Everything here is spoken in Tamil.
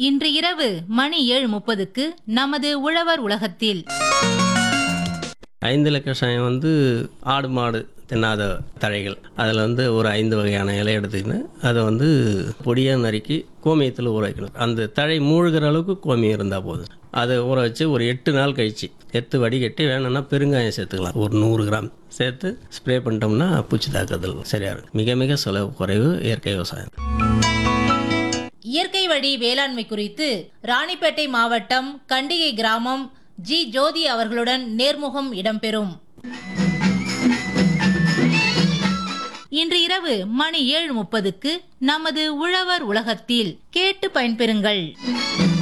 இன்று இரவு மணி ஏழு முப்பதுக்கு நமது உழவர் உலகத்தில் ஐந்து கஷாயம் வந்து ஆடு மாடு தின்னாத தழைகள் அதில் வந்து ஒரு ஐந்து வகையான இலை எடுத்துக்கின்னு அதை வந்து பொடியாக நறுக்கி கோமியத்தில் ஊற வைக்கணும் அந்த தழை மூழ்கிற அளவுக்கு கோமியம் இருந்தால் போதும் அதை ஊற வச்சு ஒரு எட்டு நாள் கழிச்சு எத்து வடிகட்டி வேணும்னா பெருங்காயம் சேர்த்துக்கலாம் ஒரு நூறு கிராம் சேர்த்து ஸ்ப்ரே பண்ணிட்டோம்னா பூச்சி தாக்குதல் சரியாக இருக்கும் மிக மிக செலவு குறைவு இயற்கை விவசாயம் இயற்கை வழி வேளாண்மை குறித்து ராணிப்பேட்டை மாவட்டம் கண்டிகை கிராமம் ஜி ஜோதி அவர்களுடன் நேர்முகம் இடம்பெறும் இன்று இரவு மணி ஏழு முப்பதுக்கு நமது உழவர் உலகத்தில் கேட்டு பயன்பெறுங்கள்